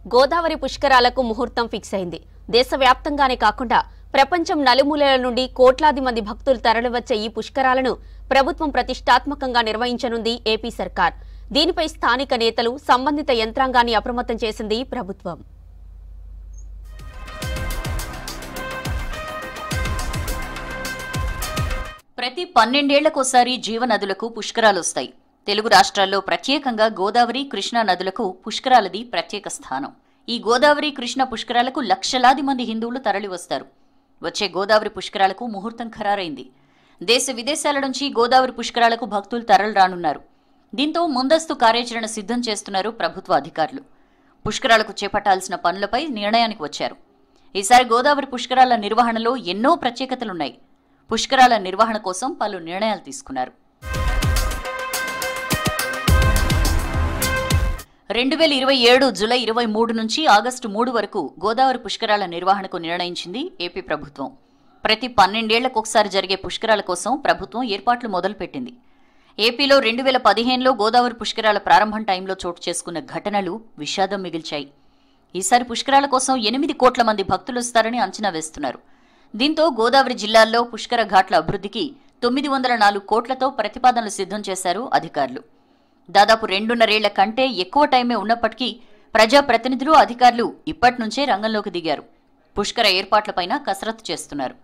గోదావరి పుష్కరాలకు ముహూర్తం ఫిక్స్ అయింది దేశవ్యాప్తంగానే కాకుండా ప్రపంచం నలుమూలల నుండి కోట్లాది మంది భక్తులు తరలివచ్చే ఈ పుష్కరాలను ప్రభుత్వం ప్రతిష్టాత్మకంగా నిర్వహించనుంది ఏపీ సర్కార్ దీనిపై స్థానిక నేతలు సంబంధిత యంత్రాంగాన్ని అప్రమత్తం చేసింది ప్రభుత్వం ప్రతి పన్నెండేళ్లకోసారి జీవనదులకు పుష్కరాలొస్తాయి తెలుగు రాష్ట్రాల్లో ప్రత్యేకంగా గోదావరి కృష్ణా నదులకు పుష్కరాలది ప్రత్యేక స్థానం ఈ గోదావరి కృష్ణ పుష్కరాలకు లక్షలాది మంది హిందువులు తరలివస్తారు వచ్చే గోదావరి పుష్కరాలకు ముహూర్తం ఖరారైంది దేశ విదేశాల నుంచి గోదావరి పుష్కరాలకు భక్తులు తరలి రానున్నారు దీంతో ముందస్తు కార్యాచరణ సిద్ధం చేస్తున్నారు ప్రభుత్వ అధికారులు పుష్కరాలకు చేపట్టాల్సిన పనులపై నిర్ణయానికి వచ్చారు ఈసారి గోదావరి పుష్కరాల నిర్వహణలో ఎన్నో ప్రత్యేకతలున్నాయి పుష్కరాల నిర్వహణ కోసం పలు నిర్ణయాలు తీసుకున్నారు రెండు వేల ఇరవై ఏడు జులై ఇరవై మూడు నుంచి ఆగస్టు మూడు వరకు గోదావరి పుష్కరాల నిర్వహణకు నిర్ణయించింది ఏపీ ప్రభుత్వం ప్రతి పన్నెండేళ్లకు ఒకసారి జరిగే పుష్కరాల కోసం ప్రభుత్వం ఏర్పాట్లు మొదలుపెట్టింది ఏపీలో రెండు వేల పదిహేనులో గోదావరి పుష్కరాల ప్రారంభం టైంలో చోటు చేసుకున్న ఘటనలు విషాదం మిగిల్చాయి ఈసారి పుష్కరాల కోసం ఎనిమిది కోట్ల మంది భక్తులు వస్తారని అంచనా వేస్తున్నారు దీంతో గోదావరి జిల్లాల్లో పుష్కర ఘాట్ల అభివృద్ధికి తొమ్మిది వందల నాలుగు కోట్లతో ప్రతిపాదనలు సిద్ధం చేశారు అధికారులు దాదాపు రెండున్నరేళ్ల కంటే ఎక్కువ టైమే ఉన్నప్పటికీ ప్రజాప్రతినిధులు అధికారులు ఇప్పటి నుంచే రంగంలోకి దిగారు పుష్కర ఏర్పాట్లపైన కసరత్తు చేస్తున్నారు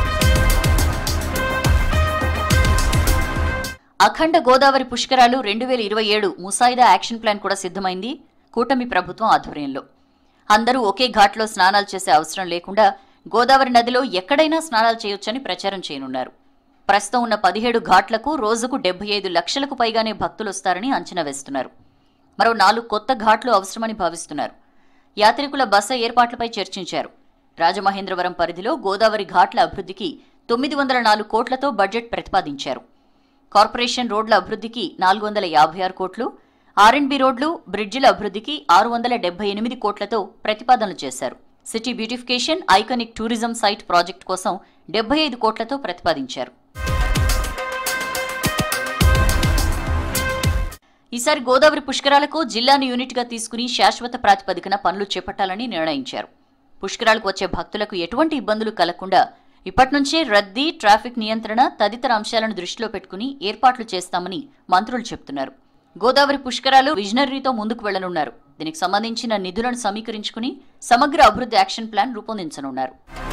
అఖండ గోదావరి పుష్కరాలు రెండు వేల ఇరవై ఏడు ముసాయిదా యాక్షన్ ప్లాన్ కూడా సిద్ధమైంది కూటమి ప్రభుత్వం ఆధ్వర్యంలో అందరూ ఒకే ఘాట్లో స్నానాలు చేసే అవసరం లేకుండా గోదావరి నదిలో ఎక్కడైనా స్నానాలు చేయొచ్చని ప్రచారం చేయనున్నారు ప్రస్తుతం ఉన్న పదిహేడు ఘాట్లకు రోజుకు డెబ్బై ఐదు లక్షలకు పైగానే భక్తులు వస్తారని అంచనా వేస్తున్నారు మరో నాలుగు కొత్త ఘాట్లు అవసరమని భావిస్తున్నారు యాత్రికుల బస ఏర్పాట్లపై చర్చించారు రాజమహేంద్రవరం పరిధిలో గోదావరి ఘాట్ల అభివృద్ధికి తొమ్మిది వందల నాలుగు కోట్లతో బడ్జెట్ ప్రతిపాదించారు కార్పొరేషన్ రోడ్ల అభివృద్ధికి నాలుగు వందల యాభై ఆరు కోట్లు ఆర్ఎండ్బి రోడ్లు బ్రిడ్జిల అభివృద్ధికి ఆరు వందల డెబ్బై ఎనిమిది కోట్లతో ప్రతిపాదనలు చేశారు city beautification iconic tourism site project కోసం డెబ్బై ఐదు కోట్లతో ప్రతిపాదించారు ఈసారి గోదావరి పుష్కరాలకు జిల్లాను యూనిట్గా తీసుకుని శాశ్వత ప్రాతిపదికన పనులు చేపట్టాలని నిర్ణయించారు పుష్కరాలకు వచ్చే భక్తులకు ఎటువంటి ఇబ్బందులు కలగకుండా ఇప్పటి నుంచే రద్దీ ట్రాఫిక్ నియంత్రణ తదితర అంశాలను దృష్టిలో పెట్టుకుని ఏర్పాట్లు చేస్తామని మంత్రులు చెబుతున్నారు గోదావరి పుష్కరాలు విజనరీతో ముందుకు వెళ్లనున్నారు దీనికి సంబంధించిన నిధులను సమీకరించుకుని సమగ్ర అభివృద్ధి యాక్షన్ ప్లాన్ రూపొందించనున్నారు